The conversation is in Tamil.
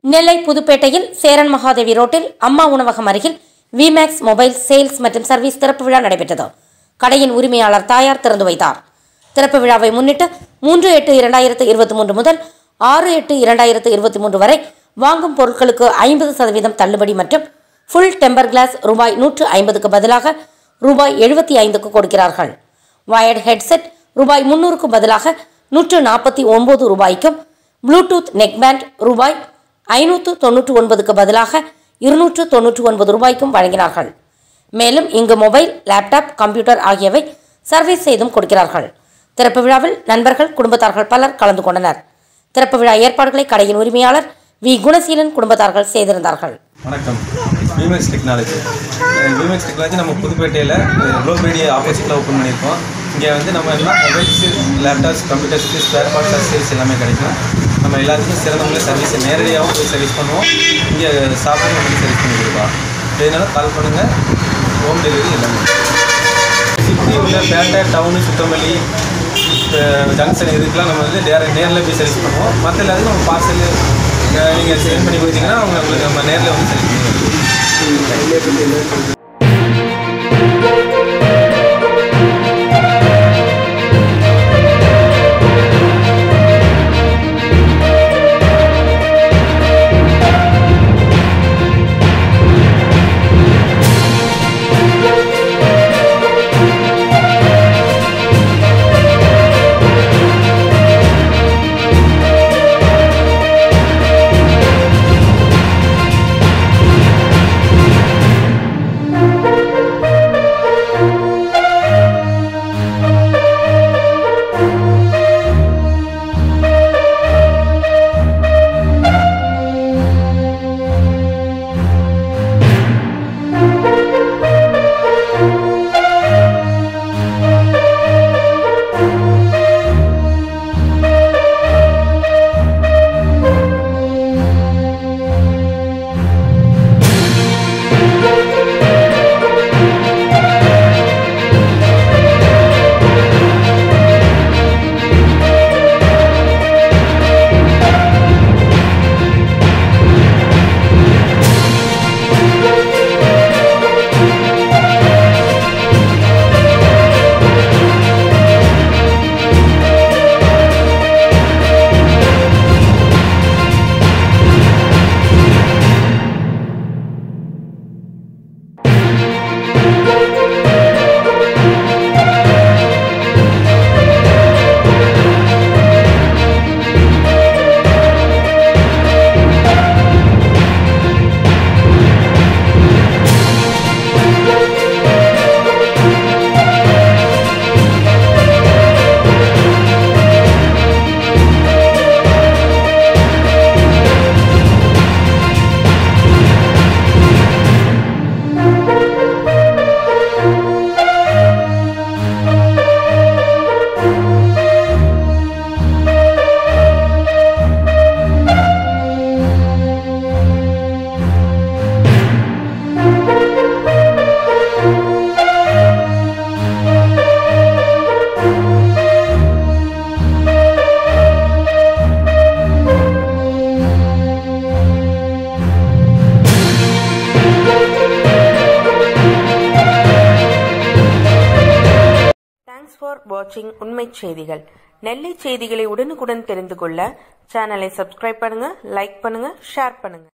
நெல்லை புதுப்பேட்டையில் சேரன் மகாதேவி ரோட்டில் அம்மா உணவகம் அருகில் விமேக்ஸ் மொபைல் சேல்ஸ் மற்றும் சர்வீஸ் திறப்பு விழா நடைபெற்றது கடையின் உரிமையாளர் தாயார் திறந்து வைத்தார் திறப்பு விழாவை முன்னிட்டு மூன்று எட்டு இரண்டாயிரத்து இருபத்தி மூன்று முதல் ஆறு எட்டு இரண்டாயிரத்து இருபத்தி மூன்று வரை வாங்கும் பொருட்களுக்கு ஐம்பது சதவீதம் தள்ளுபடி மற்றும் ஃபுல் டெம்பர் கிளாஸ் ரூபாய் நூற்று ஐம்பதுக்கு பதிலாக ரூபாய் எழுபத்தி ஐந்துக்கு கொடுக்கிறார்கள் வயர்டு ஹெட்செட் ரூபாய் முன்னூறுக்கு பதிலாக நூற்று நாற்பத்தி ஒன்பது ரூபாய்க்கும் ப்ளூடூத் நெக்பேண்ட் ரூபாய் ஐநூற்று தொன்னூற்று ஒன்பதுக்கு பதிலாக இருநூற்று தொன்னூற்று ஒன்பது ரூபாய்க்கும் வழங்கினார்கள் மேலும் இங்கு மொபைல் லேப்டாப் கம்ப்யூட்டர் ஆகியவை சர்வீஸ் செய்தும் கொடுக்கிறார்கள் திறப்பு விழாவில் நண்பர்கள் குடும்பத்தார்கள் பலர் கலந்து கொண்டனர் திறப்பு விழா ஏற்பாடுகளை கடையின் உரிமையாளர் வி குணசீலன் குடும்பத்தார்கள் செய்திருந்தார்கள் வணக்கம் விமெக்ஸ் டெக்னாலஜி விமெக்ஸ் டெக்னாலஜி நம்ம புதுப்பேட்டையில் க்ளோபேடியா ஆப்போசிட்டில் ஓப்பன் பண்ணியிருக்கோம் இங்கே வந்து நம்ம எல்லாம் மொபைல்ஸ் லேப்டாப்ஸ் கம்ப்யூட்டர்ஸ்க்கு ஸ்பேர் பார்ட்ஸ் அசைஸ் எல்லாமே கிடைக்கும் நம்ம எல்லாத்துக்கும் சிறந்த முறையில் சர்வீஸ் நேரடியாகவும் போய் சர்வீஸ் பண்ணுவோம் இங்கே சாப்பிட்டு வந்து சர்வீஸ் பண்ணி கொடுப்போம் இதனால கால் பண்ணுங்கள் ஹோம் டெலிவரி எல்லாமே சுற்றி உள்ள பேட்டை டவுனு சுத்தமல்லி ஜங்ஷன் இதுக்கெலாம் நம்ம வந்து நேர நேரில் போய் சர்வீஸ் பண்ணுவோம் மற்ற எல்லாத்துக்கும் நம்ம பார்சல் நீங்கள் சென்ட் பண்ணி கொடுத்தீங்கன்னா அவங்க உங்களுக்கு நம்ம நேரில் வந்து சர்வீஸ் பண்ணுவோம் தேங்க்ஸ் ஃபார் வாட்சிங் உண்மை செய்திகள் நெல்லை செய்திகளை உடனுக்குடன் தெரிந்து கொள்ள சேனலை சப்ஸ்கிரைப் பண்ணுங்க லைக் பண்ணுங்க ஷேர் பண்ணுங்க